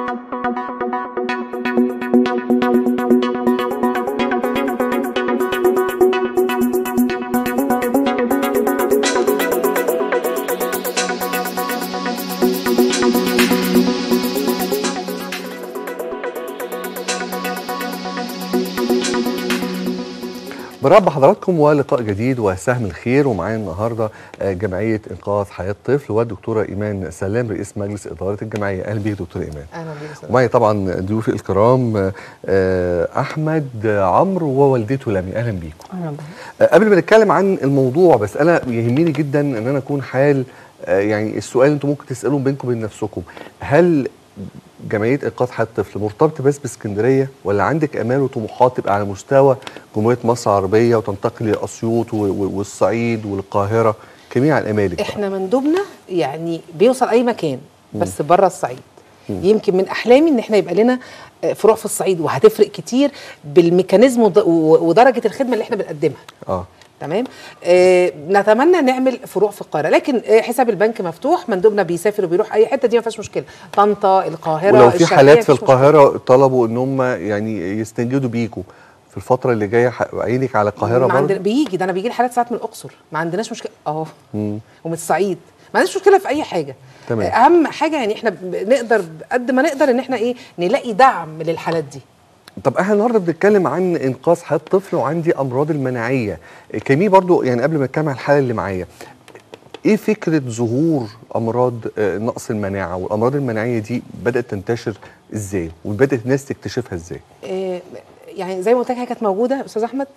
برحب بحضراتكم ولقاء جديد وسهم الخير ومعايا النهارده آه، جمعيه انقاذ حياه طفل والدكتوره ايمان سلام رئيس مجلس اداره الجمعيه اهلا بيك دكتوره ايمان اهلا بيك يا أستاذ. ومعايا طبعا ضيوفي الكرام آه، آه، احمد عمرو ووالدته لمي اهلا بيكم اهلا بك آه، قبل ما نتكلم عن الموضوع بس انا يهمني جدا ان انا اكون حال آه، يعني السؤال اللي انتم ممكن تسالوه بينكم وبين نفسكم هل جمعيه انقاذ حياه الطفل مرتبطه بس باسكندريه ولا عندك امال وطموحات تبقى على مستوى جمهوريه مصر العربيه وتنتقل لاسيوط و- و- والصعيد والقاهره جميع الامالك بقى. احنا مندوبنا يعني بيوصل اي مكان بس بره الصعيد يمكن من احلامي ان احنا يبقى لنا آه، فروع في الصعيد وهتفرق كتير بالميكانيزم وض- و- ودرجه الخدمه اللي احنا بنقدمها اه تمام آه نتمنى نعمل فروع في القاهره لكن آه حساب البنك مفتوح مندوبنا بيسافر وبيروح اي حته دي ما فيهاش مشكله طنطا القاهره ولو في الشرقية، حالات في مفيش مشكلة. القاهره طلبوا ان هم يعني يستنجدوا بيكوا في الفتره اللي جايه ح- عينك على القاهره ما عندنا برضه بيجي ده انا بيجي لي حالات ساعات من الاقصر ما عندناش مشكله اهو ومن الصعيد ما عندناش مشكله في اي حاجه تمام. اهم حاجه يعني احنا بنقدر قد ما نقدر ان احنا ايه نلاقي دعم للحالات دي طب احنا النهارده بنتكلم عن انقاذ حياه طفل وعندي امراض المناعيه كمي برضو يعني قبل ما اتكلم عن الحاله اللي معايا ايه فكره ظهور امراض آه، نقص المناعه والامراض المناعيه دي بدات تنتشر ازاي وبدات الناس تكتشفها ازاي آه، يعني زي ما قلت لك هي كانت موجوده يا استاذ احمد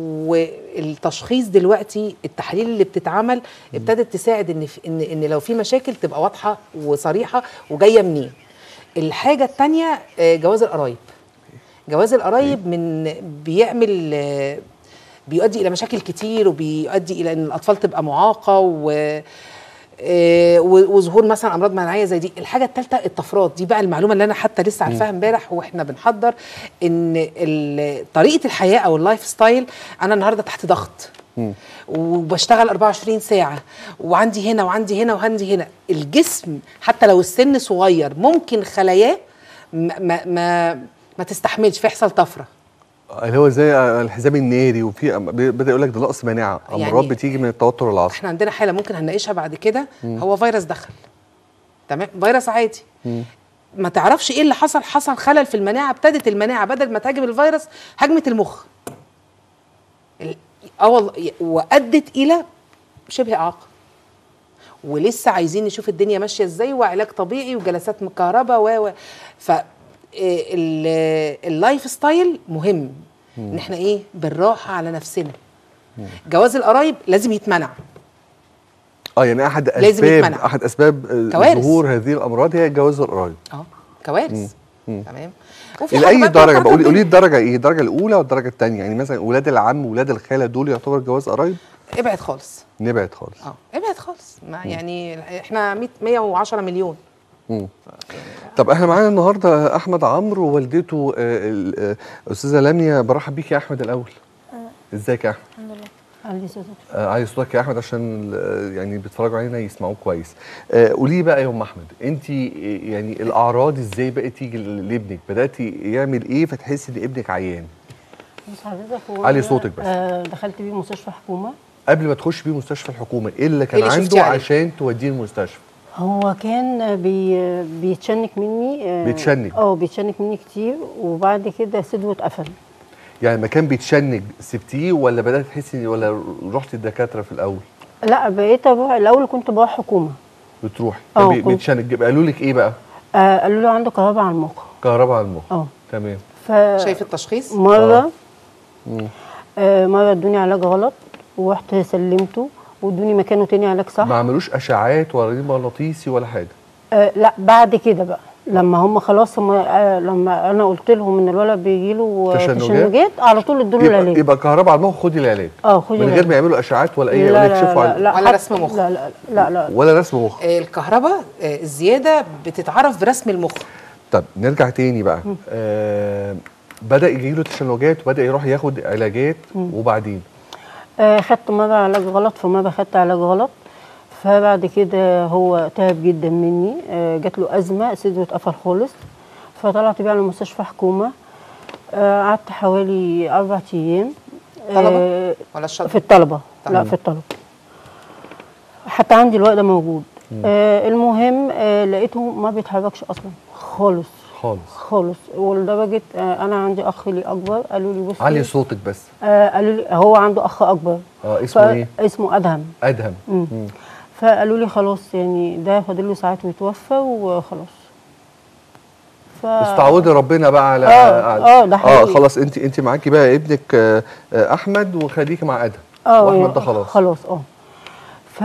والتشخيص دلوقتي التحاليل اللي بتتعمل ابتدت تساعد ان في ان ان لو في مشاكل تبقى واضحه وصريحه وجايه منين الحاجه الثانيه جواز القرايب جواز القرايب من بيعمل آه، بيؤدي الى مشاكل كتير وبيؤدي الى ان الاطفال تبقى معاقه و آه، و- وظهور مثلا امراض مناعيه زي دي الحاجه الثالثه الطفرات دي بقى المعلومه اللي انا حتى لسه عارفاها امبارح واحنا بنحضر ان ال- طريقه الحياه او اللايف ستايل انا النهارده تحت ضغط وبشتغل 24 ساعه وعندي هنا وعندي هنا وعندي هنا الجسم حتى لو السن صغير ممكن خلاياه ما ما ما, ما تستحملش فيحصل طفره اللي هو زي الحزام الناري وفي أم- بدا يقول لك ده نقص مناعه امراض يعني بتيجي من التوتر العصبي احنا عندنا حاله ممكن هنناقشها بعد كده هو فيروس دخل تمام فيروس عادي ما تعرفش ايه اللي حصل حصل خلل في المناعه ابتدت المناعه بدل ما تهاجم الفيروس هجمت المخ ال- اه والله وادت الى شبه اعاقه ولسه عايزين نشوف الدنيا ماشيه ازاي وعلاج طبيعي وجلسات مكهرباء و و ف إيه ال- اللايف ستايل مهم ان احنا ايه بالراحه على نفسنا جواز القرايب لازم يتمنع اه يعني احد لازم اسباب يتمنع. احد اسباب آه، كوارث. ظهور هذه الامراض هي جواز القرايب اه كوارث تمام وفي الى حاجة اي بقى درجه بتاعت بقول قولي الدنيا. الدرجه ايه الدرجه الاولى والدرجه الثانيه يعني مثلا ولاد العم ولاد الخاله دول يعتبر جواز قرايب ابعد خالص نبعد خالص اه ابعد خالص ما يعني احنا 100 110 مليون مم. طب احنا معانا النهارده احمد عمرو ووالدته آه، ال- آه، استاذه لميا برحب بيك يا احمد الاول ازيك يا احمد الحمد لله عندي صوت آه عايز صوتك يا احمد عشان آه، يعني بيتفرجوا علينا يسمعوك كويس آه قولي لي بقى يا ام احمد انت يعني الاعراض ازاي بقت تيجي ل- لابنك بداتي يعمل ايه فتحسي ان ابنك عيان بص حضرتك هو علي أنا، صوتك بس. آه دخلت بيه مستشفى حكومه قبل ما تخش بيه مستشفى الحكومه ايه اللي كان إيه اللي شفتي عنده عليه؟ عشان توديه المستشفى هو كان بي بيتشنك مني آه، بيتشنج؟ اه بيتشنك مني كتير وبعد كده صدره اتقفل يعني لما كان بيتشنج سبتيه ولا بدات تحسي ولا رحت الدكاتره في الاول لا بقيت اروح الاول كنت بروح حكومه بتروحي اه، كان بي- كنت. بيتشنج قالوا لك ايه بقى آه قالوا له عنده كهرباء على المخ كهرباء على المخ اه تمام ف شايف التشخيص مره مم. آه مره ادوني علاج غلط ورحت سلمته وادوني مكانه تاني علاج صح ما عملوش اشعاعات ولا رنين مغناطيسي ولا حاجه آه لا بعد كده بقى لما هم خلاص هم آه لما انا قلت لهم ان الولد بيجي له تشنجات؟ تشنجات على طول ادوا له يبقى, العلاج يبقى كهرباء على المخ خدي العلاج اه خدي من غير العلاج. ما يعملوا اشعاعات ولا اي لا ولا لا يكشفوا لا, على لا ولا حتى- رسم مخ. لا لا لا, لا. ولا رسم مخ آه، الكهرباء آه، الزياده بتتعرف برسم المخ طب نرجع تاني بقى آه بدا يجي له تشنجات وبدا يروح ياخد علاجات وبعدين آه خدت مره علاج غلط فمره خدت علاج غلط فبعد كده هو تعب جدا مني آه جات له ازمه صدره اتقفل خالص فطلعت بيه على مستشفى حكومه آه، قعدت حوالي اربع ايام طلبة آه، ولا الشطر في الطلبه لا طيب. في الطلبه حتى عندي الوقت ده موجود آه المهم آه لقيته ما بيتحركش اصلا خالص خالص خالص ولدرجه آه انا عندي اخ لي اكبر قالوا لي بصي علي صوتك بس آه قالوا لي هو عنده اخ اكبر اه اسمه ايه اسمه ادهم ادهم مم. مم. فقالوا لي خلاص يعني ده فاضل له ساعات ويتوفى وخلاص ف... استعوضي ربنا بقى على آه، على- آه، ده اه حقيقي. خلاص انت انت معاكي بقى ابنك آه، آه، احمد وخليكي مع ادهم اه واحمد ده خلاص خلاص اه ف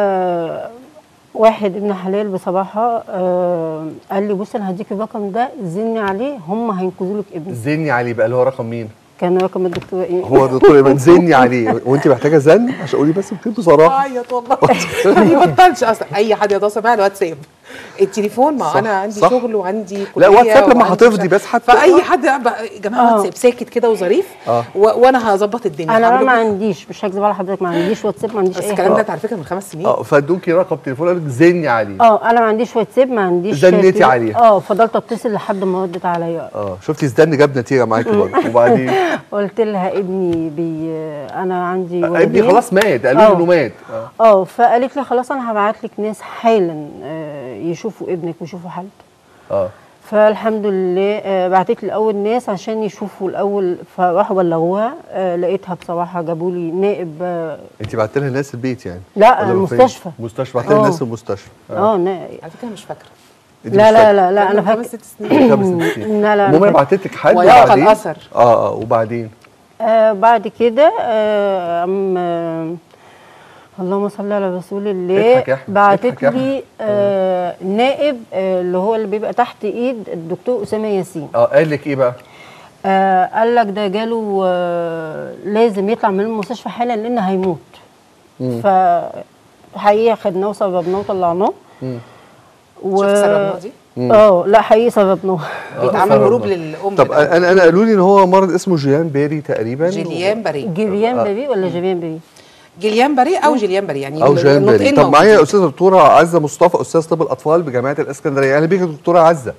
واحد ابن حلال بصراحه آه قال لي بص انا هديك الرقم ده زني عليه هم هينقذوا لك ابنك زني عليه بقى اللي هو رقم مين كان رقم الدكتور ايه هو الدكتور ايمن زني عليه وانت محتاجه زن عشان قولي بس بكده بصراحه اعيط والله ما يبطلش اصلا اي حد يتواصل معايا الواتساب التليفون ما صح، انا عندي صح. شغل وعندي لا، كليه واتساب لما وعندي هتفضي مش- بس حتى- فاي حد بقى- يا جماعه آه. واتساب ساكت كده وظريف آه. و... وانا هظبط الدنيا انا بقى هعمل ما لكم- عنديش مش هكذب على حضرتك ما عنديش واتساب ما عنديش بس اي الكلام ده حاجه انت على فكره من خمس سنين اه فادوكي رقم تليفون قال لك زني عليه اه انا ما عنديش واتساب ما عنديش زنيتي تلي- عليها. اه فضلت اتصل لحد ما ردت عليا اه شفتي الزن جاب نتيجه معاكي برضه وبعدين قلت لها ابني بي انا عندي ابني ولدين. خلاص مات قالوا لي آه. انه مات اه اه فقالت لي خلاص انا هبعت لك ناس حالا آه، يشوفوا ابنك ويشوفوا حالته اه فالحمد لله آه، بعتت لي الاول ناس عشان يشوفوا الاول فراحوا بلغوها آه، لقيتها بصراحه جابوا لي نائب آه، انت بعت لها ناس البيت يعني لا ولا المستشفى فين؟ مستشفى بعت لها آه. ناس المستشفى اه نائب على فكره مش فاكره انت لا مش لا فاكرة. لا لا انا من خمس فاكر ست سنين خمس ست سنين. لا لا المهم أنا فاكر. بعتت لك حد ويبقى وبعدين الأثر. اه اه وبعدين آه بعد كده آه أم آه اللهم صل على رسول الله اضحك يا أحمد، بعتت اضحك يا لي آه نائب آه اللي هو اللي بيبقى تحت ايد الدكتور اسامه ياسين اه قال لك ايه بقى آه قال لك ده جاله آه لازم يطلع من المستشفى حالا لان هيموت ف حقيقه خدناه وصربناه وطلعناه مم. و... شفت سربناه دي؟ اه لا حقيقي صربناه بيتعمل سربناه. هروب للام طب انا انا قالوا لي ان هو مرض اسمه جيان بيري تقريبا جيليان باري جيريان بيبي ولا جيريان بيبي؟ جيليان باري او جيليان باري يعني او جيان بيري النطقين طب معايا موجودين. استاذه دكتوره عزه مصطفى استاذ طب الاطفال بجامعه الاسكندريه اهلا بيك يا دكتوره عزه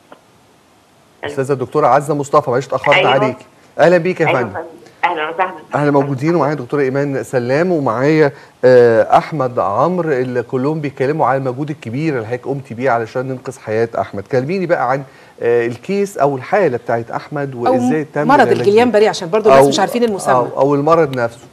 استاذه الدكتوره عزه مصطفى معلش اتاخرت أيوة. عليك اهلا بيك يا ايوه فندم فندم. اهلا وسهلا احنا موجودين ومعايا دكتوره ايمان سلام ومعايا آه، احمد عمرو اللي كلهم بيتكلموا على المجهود الكبير اللي حضرتك قمتي بيه علشان ننقذ حياه احمد كلميني بقى عن آه، الكيس او الحاله بتاعت احمد او وازاي تم مرض العلاج الجيليان بيه. باري عشان برضو الناس أو- مش عارفين المسمى أو, او المرض نفسه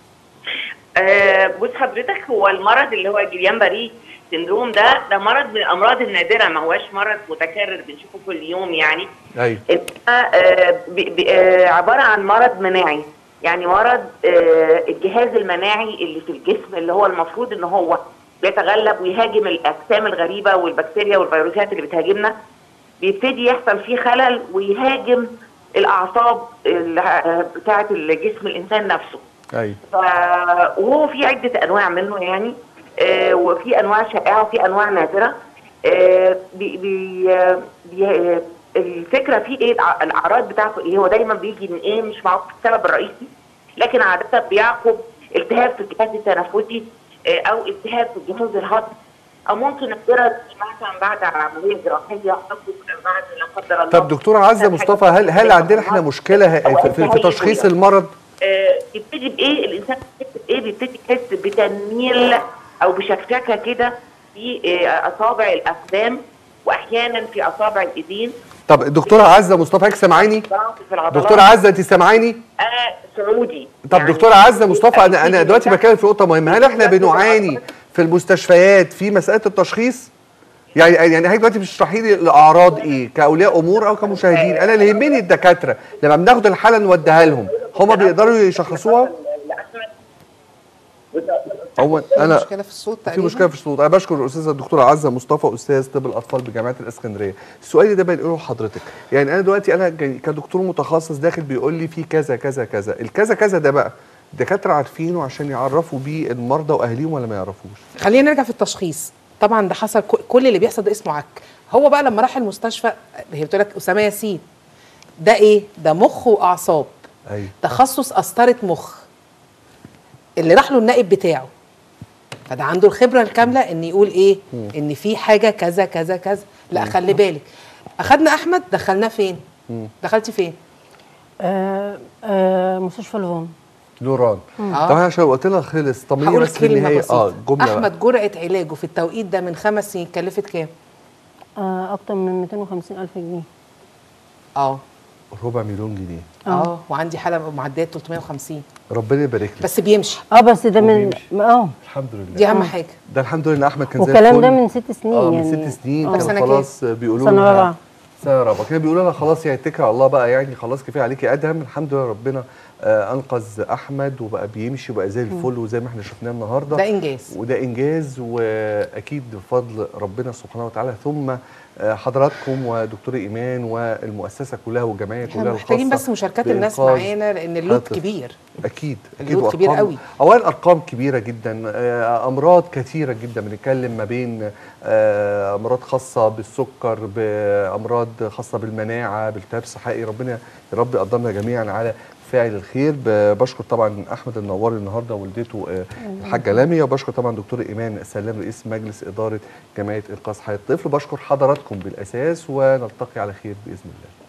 آه بص حضرتك هو المرض اللي هو جيليان باري سندروم ده ده مرض من الامراض النادره ما هوش مرض متكرر بنشوفه كل يوم يعني ايوه إنما، آه بي- بي- آه عباره عن مرض مناعي يعني مرض آه الجهاز المناعي اللي في الجسم اللي هو المفروض ان هو بيتغلب ويهاجم الاجسام الغريبه والبكتيريا والفيروسات اللي بتهاجمنا بيبتدي يحصل فيه خلل ويهاجم الاعصاب اللي- بتاعه الجسم الانسان نفسه ايوه ف... وهو في عدة أنواع منه يعني آه وفي أنواع شائعة وفي أنواع نادرة آه بي... بي... بي... آه، الفكرة في إيه الأع- الأعراض بتاعته إيه هو دايما بيجي من إيه مش معروف السبب الرئيسي لكن عادة بيعقب التهاب في الجهاز التنفسي آه أو التهاب في الجهاز الهضمي أو ممكن نادرة مثلا بعد عملية جراحية أو بعد لا قدر الله طب دكتوره عزه مصطفى هل هل عندنا احنا مشكله في, في, في تشخيص المرض آه، يبتدي بايه الانسان بيحس بايه بيبتدي يحس بتنميل او بشكشكه كده في آه، اصابع الاقدام واحيانا في اصابع الايدين طب دكتوره عزه مصطفى هيك سامعاني ضعف في العضلات دكتوره عزه انت سامعاني انا سعودي طب يعني دكتوره عزه مصطفى انا انا أكيد دلوقتي ده- بتكلم في نقطه مهمه هل احنا ده- بنعاني في المستشفيات في مساله التشخيص يعني يعني حضرتك دلوقتي بتشرحي لي الاعراض ايه كاولياء امور او كمشاهدين انا اللي يهمني الدكاتره لما بناخد الحاله نوديها لهم هم بيقدروا يشخصوها هو انا مشكله في الصوت في تقريبا مشكله في الصوت انا بشكر الاستاذه الدكتوره عزه مصطفى استاذ طب الاطفال بجامعه الاسكندريه السؤال ده بنقوله لحضرتك يعني انا دلوقتي انا ج- كدكتور متخصص داخل بيقول لي في كذا كذا كذا الكذا كذا ده بقى الدكاتره عارفينه عشان يعرفوا بيه المرضى واهاليهم ولا ما يعرفوش خلينا نرجع في التشخيص طبعا ده حصل ك- كل اللي بيحصل ده اسمه عك هو بقى لما راح المستشفى هي بتقول لك اسامه ياسين ده ايه ده مخ واعصاب ايوه تخصص قسطره مخ اللي راح له النائب بتاعه فده عنده الخبره الكامله ان يقول ايه ان في حاجه كذا كذا كذا لا خلي بالك اخدنا احمد دخلناه فين دخلتي فين آه آه مستشفى الهوم لوران آه. طبعا عشان وقت لها خلص طمني هقول بس في كلمه النهايه بسيطه اه جمله بقى. احمد جرعه علاجه في التوقيت ده من خمس سنين كلفت كام آه اكتر من 250 الف جنيه اه ربع مليون جنيه اه وعندي حاله معديه 350 ربنا يبارك لك بس بيمشي اه بس ده من وبيمشي. اه الحمد لله دي اهم حاجه ده الحمد لله ان احمد كان زي والكلام ده الفل. من ست سنين اه يعني من ست سنين آه. طب كانوا سنة خلاص بيقولوا سنة لها- رابعة. سنه رابعه كانوا بيقولوا لها خلاص يعني اتكل على الله بقى يعني خلاص كفايه عليكي ادهم الحمد لله ربنا آه انقذ احمد وبقى بيمشي وبقى زي الفل وزي ما احنا شفناه النهارده ده انجاز وده انجاز واكيد بفضل ربنا سبحانه وتعالى ثم آه، حضراتكم ودكتور ايمان والمؤسسه كلها والجمعيه احنا كلها محتاجين الخاصة بس مشاركات الناس بإنقاذ معانا لان اللود حاطط. كبير اكيد اكيد اللود كبير وأرقام- قوي. اولا ارقام كبيره جدا آه، امراض كثيره جدا بنتكلم ما بين آه، امراض خاصه بالسكر بامراض خاصه بالمناعه بالتهاب صحائي ربنا يا رب يقدرنا جميعا على فاعل الخير ب- بشكر طبعا احمد النواري النهارده والدته آه، الحاجه لاميا وبشكر طبعا دكتور ايمان سلام رئيس مجلس اداره جمعيه انقاذ حياه الطفل بشكر حضراتكم بالاساس ونلتقي على خير باذن الله